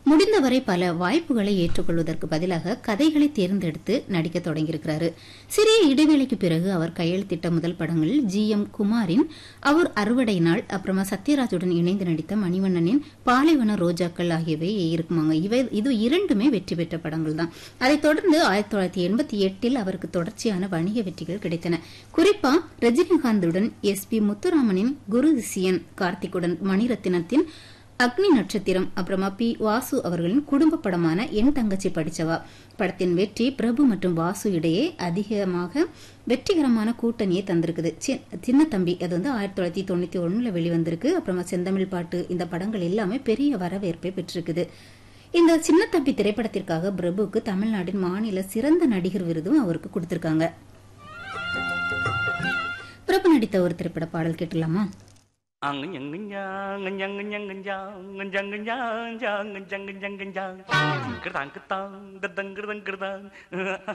முடிந்தவரை பல வாய்ப்புகளை ஏற்றுக்கொள்வதற்கு பதிலாக கதைகளை தேர்ந்தெடுத்து நடிக்க தொடங்கியிருக்கிறாரு சிறிய இடைவேளைக்கு பிறகு அவர் கையெழுத்திட்ட முதல் படங்களில் ஜி எம் குமாரின் அவர் அறுவடை நாள் அப்புறமா சத்யராஜுடன் இணைந்து நடித்த மணிவண்ணனின் பாலைவன ரோஜாக்கள் ஆகியவை இருக்குமாங்க இவை இது இரண்டுமே வெற்றி பெற்ற படங்கள் தான் அதைத் தொடர்ந்து ஆயிரத்தி தொள்ளாயிரத்தி எண்பத்தி எட்டில் அவருக்கு தொடர்ச்சியான வணிக வெற்றிகள் கிடைத்தன குறிப்பா ரஜினிகாந்துடன் எஸ் பி முத்துராமனின் குரு சியன் கார்த்திக்குடன் மணிரத்தினத்தின் அக்னி நட்சத்திரம் அப்புறமா பி வாசு அவர்களின் குடும்ப படமான என் தங்கச்சி படிச்சவா படத்தின் வெற்றி பிரபு மற்றும் வாசு இடையே அதிகமாக வெற்றிகரமான கூட்டணியை தந்திருக்குது சி- சின்ன தம்பி அது வந்து ஆயிரத்தி தொள்ளாயிரத்தி தொண்ணூத்தி ஒண்ணுல வெளிவந்திருக்கு அப்புறமா செந்தமிழ் பாட்டு இந்த படங்கள் எல்லாமே பெரிய வரவேற்பை பெற்றிருக்குது இந்த சின்ன தம்பி திரைப்படத்திற்காக பிரபுவுக்கு தமிழ்நாட்டின் மாநில சிறந்த நடிகர் விருதும் அவருக்கு கொடுத்திருக்காங்க பிரபு நடித்த ஒரு திரைப்பட பாடல் கேட்டலாமா கிருதான் கிருதான் கிருதங் கிருதங் கிருதான்